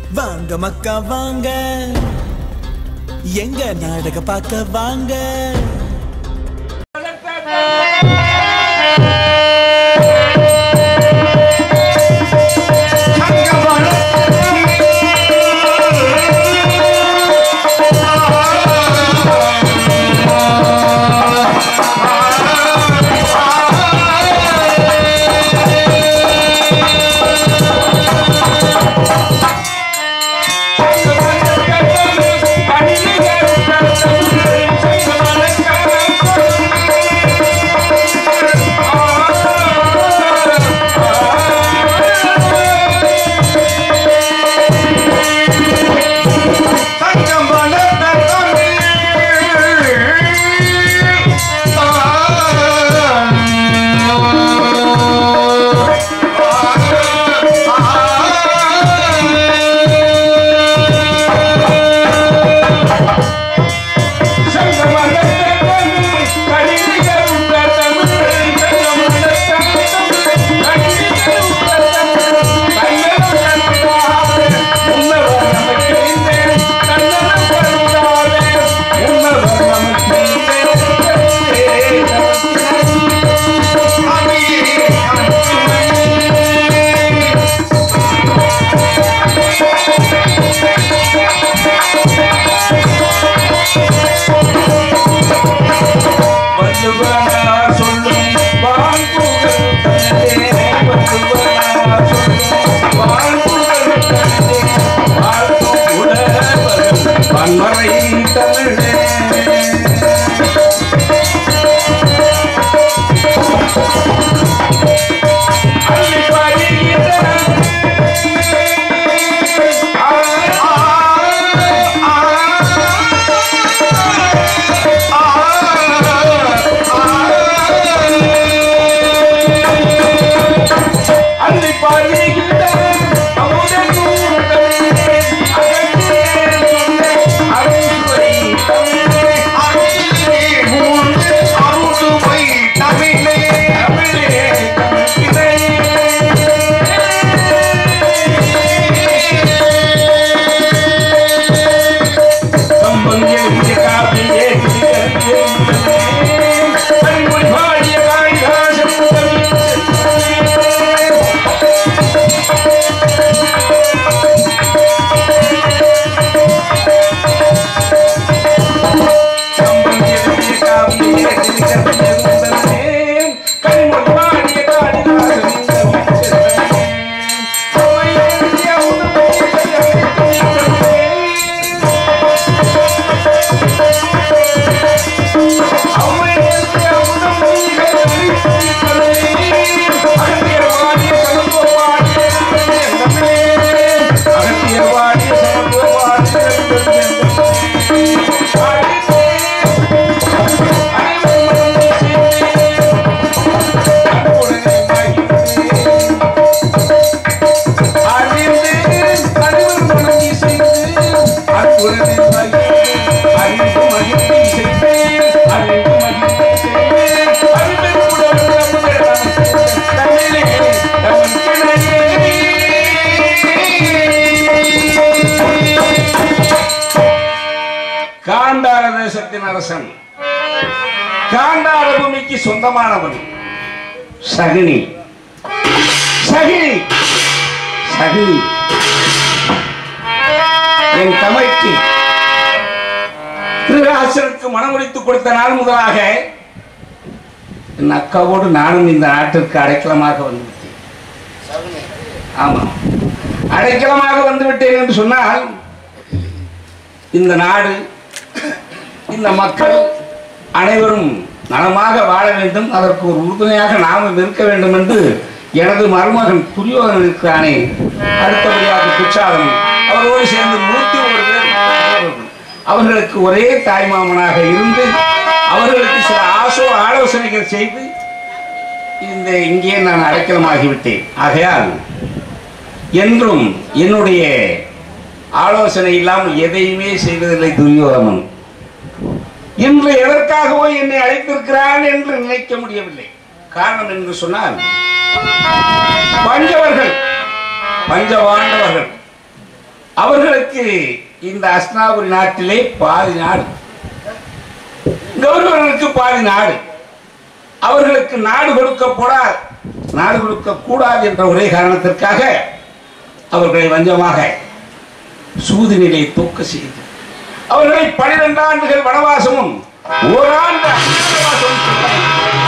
வாங்க மக்கா வாங்க எங்க நாடக பார்க்க வாங்க காண்டார தேசத்தின் அரசன் காண்டார பூமிக்கு சொந்தமானவன் சகினி சகினி சகினி என் தமைக்கு திருராசனுக்கு மனமுடித்து கொடுத்த நாள் முதலாக என் அக்காவோடு நானும் இந்த நாட்டிற்கு அடைக்கலமாக வந்துவிட்டேன் ஆமாம் அடைக்கலமாக வந்துவிட்டேன் என்று சொன்னால் இந்த நாடு இந்த மக்கள் அனைவரும் நலமாக வாழ வேண்டும் அதற்கு ஒரு உறுதுணையாக நாமும் இருக்க வேண்டும் என்று எனது மருமகன் துரியோதனன் இருக்கிறானே அடுத்தபடியாக குற்றாலம் அவரோடு சேர்ந்து நூத்தி ஒரு பேர் அவர்கள். அவர்களுக்கு ஒரே தாய்மாமனாக இருந்து அவர்களுக்கு சில ஆசோ ஆலோசனைகள் செய்து இந்த இங்கே நான் அடைக்கலமாகிவிட்டேன் ஆகையால் என்றும் என்னுடைய ஆலோசனை இல்லாமல் எதையுமே செய்வதில்லை துரியோதனன் இன்று எதற்காகவோ என்னை அழைத்திருக்கிறான் என்று நினைக்க முடியவில்லை காரணம் என்று சொன்னால் பஞ்சவர்கள் பஞ்சவாண்டவர்கள் அவர்களுக்கு இந்த அஸ்னாபுரி நாட்டிலே பாதி நாடு கௌரவர்களுக்கு பாதி நாடு அவர்களுக்கு நாடு கொடுக்கப்படாது நாடு கொடுக்க கூடாது என்ற ஒரே காரணத்திற்காக அவர்களை வஞ்சமாக சூதுநிலை தூக்க செய்து அவர்களை பனிரெண்டு ஆண்டுகள் வனவாசமும் ஓராண்டு அஞ்ஞாதவாசமும் செய்தார்.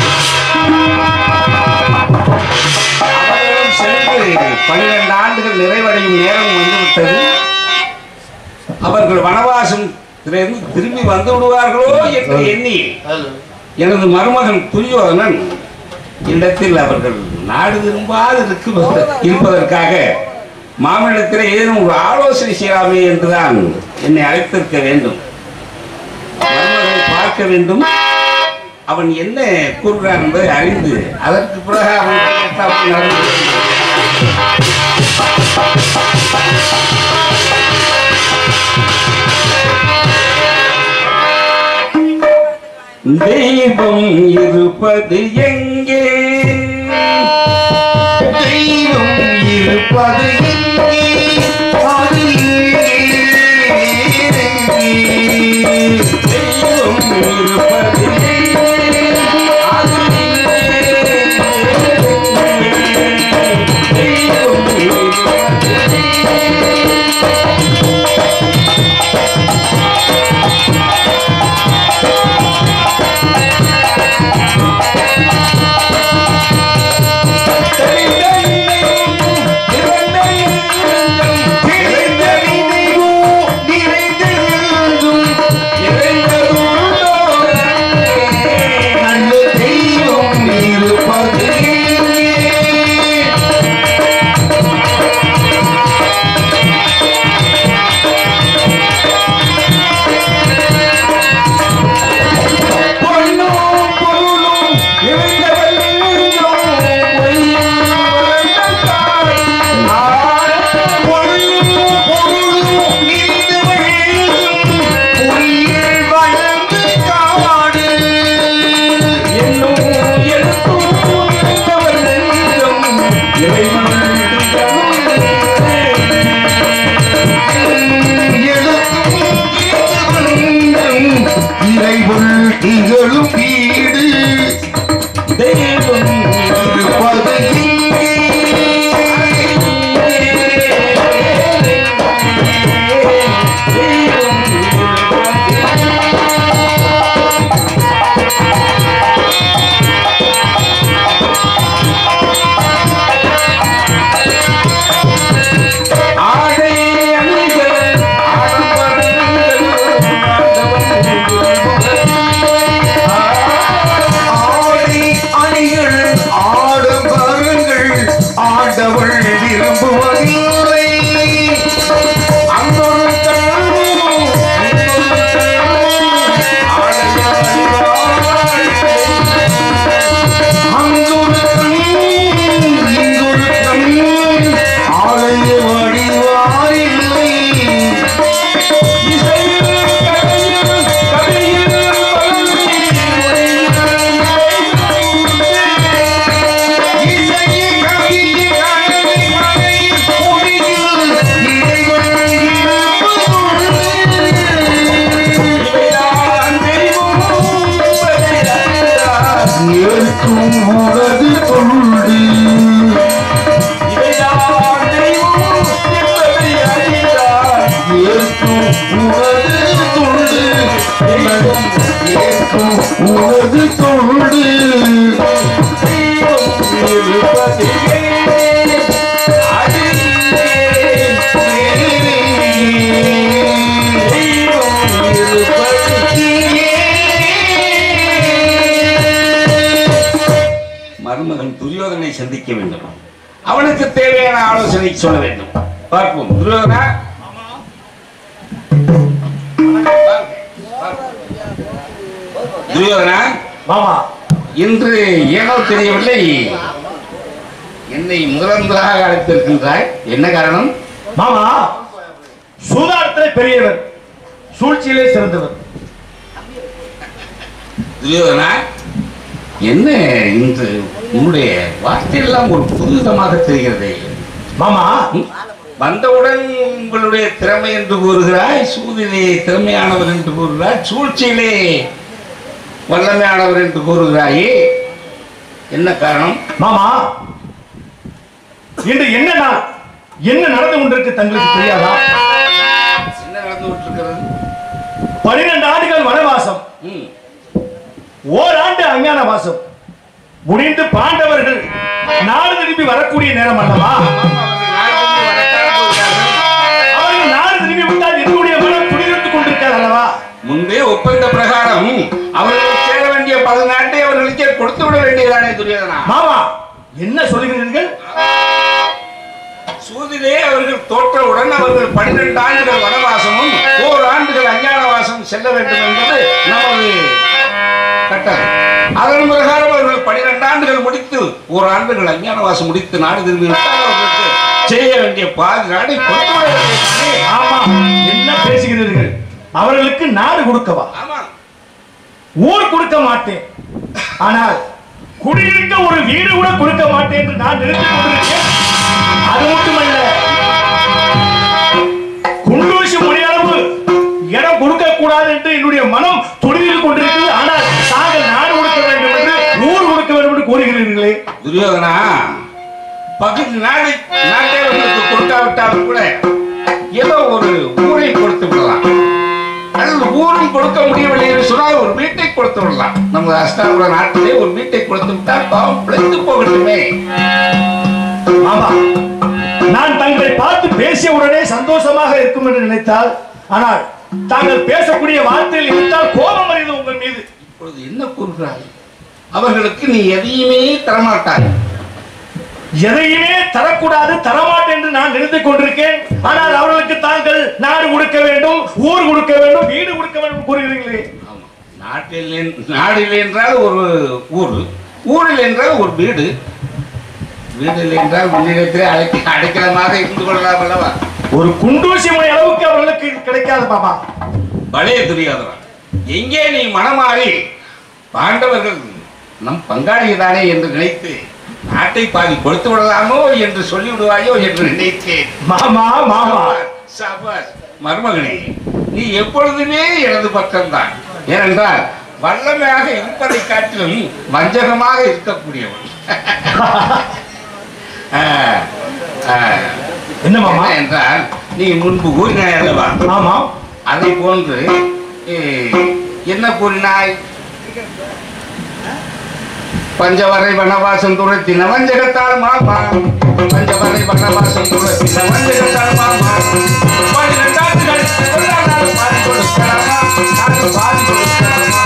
அவர்களும் சென்று பனிரெண்டு ஆண்டுகள் நிறைவடையும் நேரம் வந்துவிட்டது அவர்கள் வனவாசத்திலிருந்து திரும்பி வந்து விடுவார்களோ என்று எண்ணி எனது மருமகன் துரியோதனன் இடத்தில் அவர்கள் நாடு திரும்பாது இருக்கு- இருப்பதற்காக மாமனிடத்தில் ஏதேனும் ஒரு ஆலோசனை செய்யலாமே என்றுதான் என்னை அழைத்திருக்க வேண்டும் மருமகனை பார்க்க வேண்டும் அவன் என்ன கூறுகிறான் என்பதை அறிந்து அதற்கு பிறகு அவன் கேட்டால் நடந்து கொள்ளும். தெய்வம் இருப்பது எங்கே தெய்வம் இருப்பது எங்கே? அது எங்கே? தெய்வம் இருப்பது எங்கே? அது எங்கே? தெய்வம் இருப்பது நிறைந்த நினைவோ நிறைந்தெழுதும் நல்ல தெய்வம் இருப்பது எங்கே? பொன்னும் பொருளும் நிறைந்தவள் நெஞ்சம் பொய்யில் வளர்ந்த தாய். பொருளும் பொருளும் நிறைந்தவள் பொய்யில் வளர்ந்து காடு என்னும் எழுத்தும் நிறைந்தவள் நெஞ்சம் இறைவன் இறைவன் திகழும் வீடு தெய்வம் இருப்பது இங்கே. ஆடை அணிகள் ஆடம்பரங்கள் ஆடை அணிகள் ஆடம்பரங்கள் ஆண்டவள் விரும்புவதில்லை அங்கொரு கண்ணும் அங்கொரு கண் இங்கொரு கண் ஆலய வடிவாரில்லை இசையை கவியை கனவை மழையில் பொழியில் இறைவன் இருப்பதுண்டு. ஏற்கும் உனது தொண்டு ஏற்கும் உனது தொண்டு ஏற்கும் உனது தொண்டு மருமகன் துரியோதனை சந்திக்க வேண்டும் அவனுக்கு தேவையான ஆலோசனை சொல்ல வேண்டும் பார்ப்போம் துரியோதனா துரியோதனா மாமா இன்று ஏனோ தெரியவில்லை என்னை முதலந்தராக அழைத்திருக்கின்றாய் என்ன காரணம் மாமா சூதாட்டத்திலே பெரியவர் சூழ்ச்சியிலே சிறந்தவர் துரியோதனா என்ன இன்று உன்னுடைய வார்த்தையெல்லாம் ஒரு புதுவிதமாக தெரிகிறதே மாமா ம்? வந்தவுடன் உங்களுடைய திறமை என்று கூறுகிறாய் சூதிலே திறமையானவர் என்று கூறுகிறாய் சூழ்ச்சியிலே வல்லமையானவர் என்று கூறுகிறாயே என்ன காரணம் மாமா இன்று என்ன நாள் என்ன நடந்து கொண்டிருக்கு தங்களுக்கு தெரியாதா என்ன நடந்து கொண்டிருக்கிறது பனிரெண்டு ஆண்டுகள் வனவாசம் ம், ஓராண்டு அஞ்ஞான வாசம் முடிந்து பாண்டவர்கள் நாடு திரும்பி வரக்கூடிய நேரம் அல்லவா அவர்கள் நாட்டிற்கு வரத்தான் போகிறார்கள். அவர்கள் நாடு திரும்பி விட்டால் என்னுடைய மனம் துடிதுடித்துக் கொண்டிருக்கிறது அல்லவா முன்பே ஒப்பந்த பிரகாரம் அவர்களுக்கு சேர வேண்டிய பதினாட்டை அவர்களுக்கே கொடுத்து விட வேண்டியதானே துரியோதனா மாமா என்ன சொல்லுகிறீர்கள் சூதிலே அவர்கள் தோற்றவுடன் அவர்கள் பன்னிரண்டு ஆண்டுகள் வனவாசமும் ஓர் ஆண்டுகள் அஞ்ஞான வாசம் செல்ல வேண்டும் என்பது நமது கட்டளை அதன் பிரகாரம் அவர்கள் பன்னிரண்டு ஆண்டுகள் முடித்து ஓர் ஆண்டுகள் அஞ்ஞான வாசம் முடித்து நாடு திரும்பி விட்டால் அவர்களுக்கு செய்ய வேண்டிய பாதி நாடை கொடுத்து விட வேண்டியதானே ஆமா என்ன பேசுகிறீர்கள் அவர்களுக்கு நாடு கொடுக்கவா ஆமா ஊர் கொடுக்க மாட்டேன் ஆனால் குடியிருக்க ஒரு வீடு கூட கொடுக்க மாட்டேன் என்று நான் நிறுத்திக் கொண்டிருக்கேன் அது மட்டுமல்ல குண்டூசி மொழியளவு இடம் கொடுக்க கூடாது என்று என்னுடைய மனம் துடிவில் கொண்டிருக்கிறது ஆனால் தாங்கள் நாடு கொடுக்க வேண்டும் என்று ஊர் கொடுக்க வேண்டும் என்று கூறுகிறீர்களே துரியோதனா பகுதி நாடு நாட்டை அவர்களுக்கு கொடுக்காவிட்டாலும் கூட ஏதோ ஒரு ஊரை கொடுத்து விடலாம் அல்லது ஊரும் கொடுக்க முடியவில்லை என்று சொன்னால் ஒரு வீட்டை கொடுத்து விடலாம் நமது அஸ்தாபுர நாட்டிலே ஒரு வீட்டை கொடுத்து விட்டால் பாவம் பிழைத்து போகட்டுமே ஆமா நான் தங்களை பார்த்து பேசிய உடனே சந்தோஷமாக இருக்கும் என்று நினைத்தால் ஆனால் தாங்கள் பேசக்கூடிய வார்த்தையில் இருந்தால் கோபம் வருகிறது உங்கள் மீது இப்பொழுது என்ன கூறுகிறாய் அவர்களுக்கு நீ எதையுமே தரமாட்டாய் எதையுமே தரக்கூடாது தரமாட்டேன் என்று நான் நினைத்துக் கொண்டிருக்கேன் ஆனால் அவர்களுக்கு தாங்கள் நாடு கொடுக்க வேண்டும் ஊர் கொடுக்க வேண்டும் வீடு கொடுக்க வேண்டும் கூறுகிறீர்களே ஆமா. நாட்டில் என்- நாடில் என்றால் ஒரு ஊர் ஊரில் என்றால் ஒரு வீடு வீடில் என்றால் முன்னிடத்திலே அடைக்க அடைக்கலமாக இருந்து கொள்ளலாம் அல்லவா ஒரு குண்டூசி மணி அளவுக்கு அவர்களுக்கு கிடைக்காது பாபா பலே துரியோதனா எங்கே நீ மனமாறி பாண்டவர்கள் நம் பங்காளிதானே என்று நினைத்து நாட்டை பாதி கொடுத்து விடலாமோ என்று சொல்லி விடுவாயோ என்று நினைத்தேன் மாமா மாமா சபாஷ் மருமகனே நீ எப்பொழுதுமே எனது பக்கம்தான் ஏனென்றால் வல்லமையாக இருப்பதை காட்டிலும் வஞ்சகமாக இருக்கக்கூடியவன் ஆ, ஆ. என்ன மாமா என்ன என்றால் நீ முன்பு கூறினாய் அல்லவா ஆமா அதை போன்று ஏ, என்ன கூறினாய் பஞ்சவரை வனவாசம் துரத்தின வஞ்சகத்தால் மாமா பஞ்சவரை வனவாசம் துரத்தின வஞ்சகத்தால் மாமா பன்னிரண்டு ஆண்டுகள் கொல்லாமல் பாதி கொடுக்கலாமா? நாடு பாதி கொடுக்கலாமா?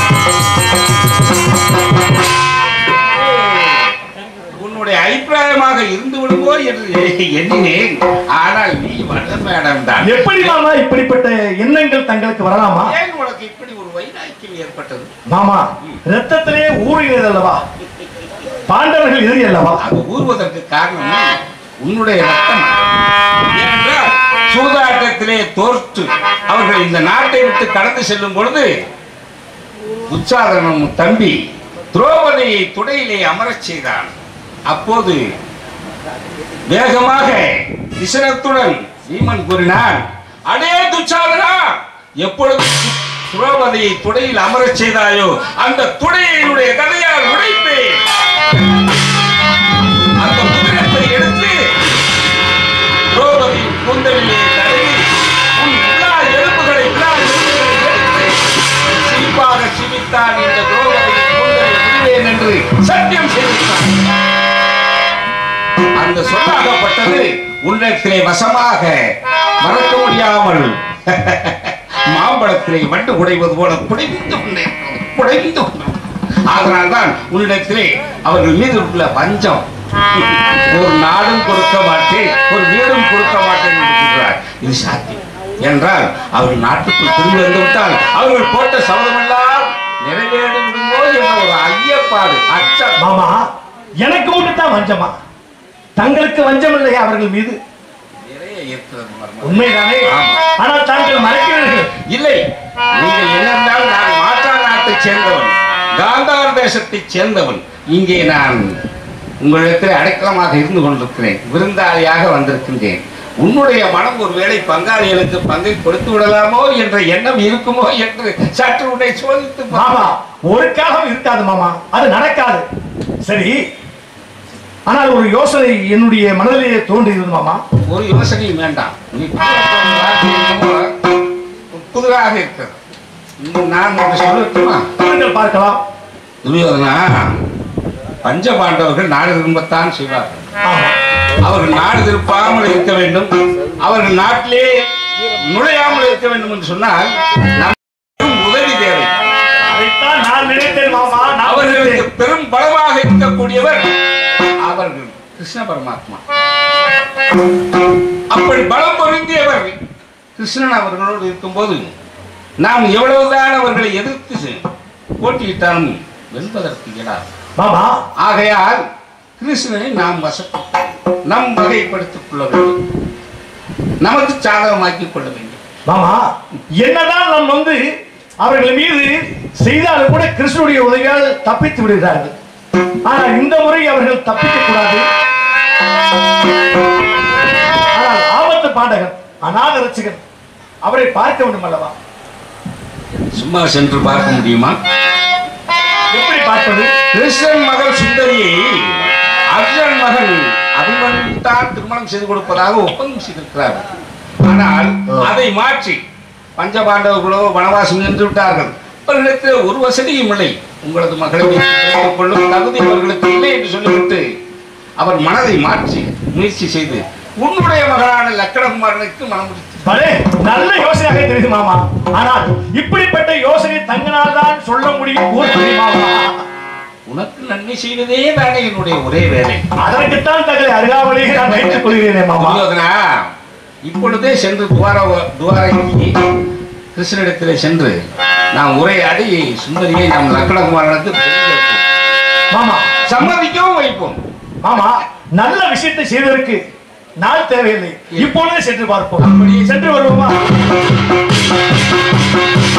உன்னுடைய அபிப்பிராயமாக இருந்து விடுமோ என்று எண்ணினேன் ஆனால் நீ வல்லமேடம் தான் எப்படி மாமா இப்படிப்பட்ட எண்ணங்கள் தங்களுக்கு வரலாமா ஏன் உனக்கு இப்படி ஒரு வைராக்கியம் ஏற்பட்டது மாமா ரத்தத்திலே ஊறுகிறது அல்லவா பாண்டவர்கள் இறுதி அல்லவா அது ஊறுவதற்கு காரணம் உன்னுடைய ரத்தம் ஏனென்றால் சூதாட்டத்திலே தோற்று அவர்கள் இந்த நாட்டை விட்டு கடந்து செல்லும் பொழுது துச்சாதனன் தம்பி துரோபதியை துடையிலே அமரச் செய்தான் அப்போது வேகமாக விசனத்துடன் பீமன் கூறினான் அடே துச்சாதனா எப்பொழுது துரோபதியை துடையில் அமரச் செய்தாயோ அந்த துடையினுடைய கதையால் உடைப்பேன் அந்த புதினத்தை எடுத்து துரோபதியின் கூந்தலிலே தடவி உன் விழா எலும்புகளை விழா எலும்புகளை எடுத்து சிரிப்பாக சிரித்தான் இந்த துரோபதியின் கூந்தலை விடுவேன் என்று சத்தியம் செய்திருந்தான் அந்த சொல்லாகப்பட்டது உள்ளத்திலே வசமாக மறக்க முடியாமல் மாம்பழத்திலே வண்டு குடைவது போல குடைந்து கொண்டேன் குடைந்து கொண்டேன் அதனால்தான் உன்னிடத்திலே அவர்கள் மீது உள்ள வஞ்சம் ஒரு நாடும் கொடுக்க மாட்டேன் ஒரு வீடும் கொடுக்க மாட்டேன் என்று கூறுகிறார் இது சாத்தியம் என்றால் அவர்கள் நாட்டுக்குள் திரும்பி வந்து விட்டால் அவர்கள் போட்ட சபதமெல்லாம் நிறைவேறி விடுமோ என்ற ஒரு ஐயப்பாடு அச்சம் மாமா எனக்கு மட்டும் தான் வஞ்சமா தங்களுக்கு வஞ்சம் இல்லையா அவர்கள் மீது நிறைய இருக்கிறது மர்மம். உண்மைதானே ஆமா. ஆனால் தாங்கள் மறைக்கிறீர்கள் இல்லை நீங்கள் என்னென்றால் நான் மாற்றா நாட்டைச் சேர்ந்தவன் காந்தார தேசத்தைச் சேர்ந்தவன் இங்கே நான் உங்களிடத்தில் அடைக்கலமாக இருந்து கொண்டிருக்கிறேன் விருந்தாளியாக வந்திருக்கின்றேன் உன்னுடைய மனம் ஒருவேளை பங்காளிகளுக்கு பங்கை கொடுத்து விடலாமோ என்ற எண்ணம் இருக்குமோ என்று சற்று உன்னை சோதித்து பார். மாமா ஒரு காலம் இருக்காது மாமா அது நடக்காது சரி ஆனால் ஒரு யோசனை என்னுடைய மனதிலேயே தோன்றியது மாமா ஒரு யோசனையும் வேண்டாம் நீ கூறப்போகும் வார்த்தை என்னமோ புதிராக இருக்கிறது இன்னும் நான் ஒன்று சொல்லட்டுமா நீங்கள் பார்க்கலாம் துரியோதனா பஞ்ச பாண்டவர்கள் நாடு திரும்பத்தான் செய்வார்கள் ஆமா அவர்கள் நாடு திருப்பாமல் இருக்க வேண்டும் அவர்கள் நாட்டிலே நுழையாமல் இருக்க வேண்டும் என்று சொன்னால் நமக்கு உதவி தேவை அதைத்தான் நான் நினைத்தேன் மாமா நான் அவர்களுக்கு நினைத்தேன். பெரும் பலமாக இருக்கக்கூடியவர் அவர்கள் கிருஷ்ண பரமாத்மா அப்படி பலம் பொருந்தியவர் கிருஷ்ணன் அவர்களோடு இருக்கும்போது நாம் எவ்வளவுதான் அவர்களை எதிர்த்து செ- போட்டியிட்டாலும் வெல்வதற்கு இயலாது மாமா ஆகையால் கிருஷ்ணனை நாம் வசப்பட்டு நம் வகைப்படுத்திக் கொள்ள வேண்டும் நமக்கு சாதகமாக்கிக் கொள்ள வேண்டும் மாமா என்னதான் நாம் வந்து அவர்கள் மீது செய்தாலும் கூட கிருஷ்ணனுடைய உதவியால் தப்பித்து விடுகிறார்கள் ஆனால் இந்த முறை அவர்கள் தப்பிக்க கூடாது ஆனால் ஆபத்து பாண்டகன் அநாத ரசிகன் அவரை பார்க்க வேண்டும் அல்லவா சும்மா சென்று பார்க்க முடியுமா எப்படி பார்ப்பது கிருஷ்ணன் மகள் சுந்தரியை அர்ஜுனன் மகன் அபிமன்யு தான் திருமணம் செய்து கொடுப்பதாக ஒப்பந்தம் செய்திருக்கிறார் ஆனால் அதை மாற்றி பஞ்சபாண்டவர்களோ வனவாசம் நின்று விட்டார்கள் அவர்களுக்கு ஒரு வசதியும் இல்லை உங்களது மகளை வைத்துக் கொள்ளும் தகுதி அவர்களுக்கு இல்லை என்று சொல்லிவிட்டு அவர் மனதை மாற்றி முயற்சி செய்து உன்னுடைய மகனான லக்கணகுமாரனுக்கு மனம் முடித்து பலே நல்ல யோசனையாக தெரியுது மாமா ஆனால் இப்படிப்பட்ட யோசனை தங்கனால் தான் சொல்ல முடியும் கூற முடியும் மாமா உனக்கு நன்மை செய்வதே தானே என்னுடைய ஒரே வேலை அதற்குத்தான் தங்களை அருகாமலே நான் வைத்துக் கொள்கிறேனே மாமா துரியோதனா இப்பொழுதே சென்று துவார துவாரகி கிருஷ்ணனிடத்திலே சென்று நாம் உரையாடி சுந்தரியை நம் லக்கணகுமாரனுக்கு தெரிந்து வைப்போம். மாமா சம்மதிக்கவும் வைப்போம் மாமா நல்ல விஷயத்தை செய்வதற்கு நாள் தேவையில்லை இப்பொழுதே சென்று பார்ப்போம் அப்படியே சென்று வருவோமா